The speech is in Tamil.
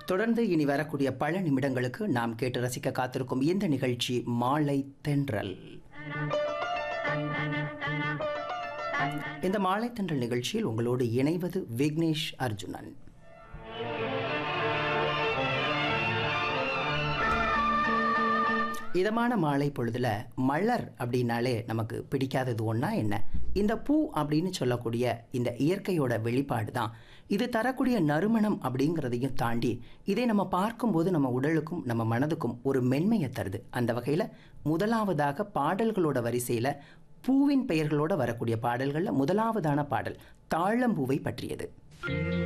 தொடர்ந்து இனி வரக்கூடிய பல நிமிடங்களுக்கு நாம் கேட்டு ரசிக்க காத்திருக்கும் இந்த நிகழ்ச்சி மாலை தென்றல் இந்த மாலை தென்றல் நிகழ்ச்சியில் உங்களோடு இணைவது விக்னேஷ் அர்ஜுனன் இதமான மாலை பொழுதுல மலர் அப்படின்னாலே நமக்கு பிடிக்காதது ஒன்றா என்ன இந்த பூ அப்படின்னு சொல்லக்கூடிய இந்த இயற்கையோட வெளிப்பாடு தான் இது தரக்கூடிய நறுமணம் அப்படிங்கிறதையும் தாண்டி இதை நம்ம பார்க்கும்போது நம்ம உடலுக்கும் நம்ம மனதுக்கும் ஒரு மென்மையை தருது அந்த வகையில் முதலாவதாக பாடல்களோட வரிசையில் பூவின் பெயர்களோட வரக்கூடிய பாடல்களில் முதலாவதான பாடல் தாழம்பூவை பற்றியது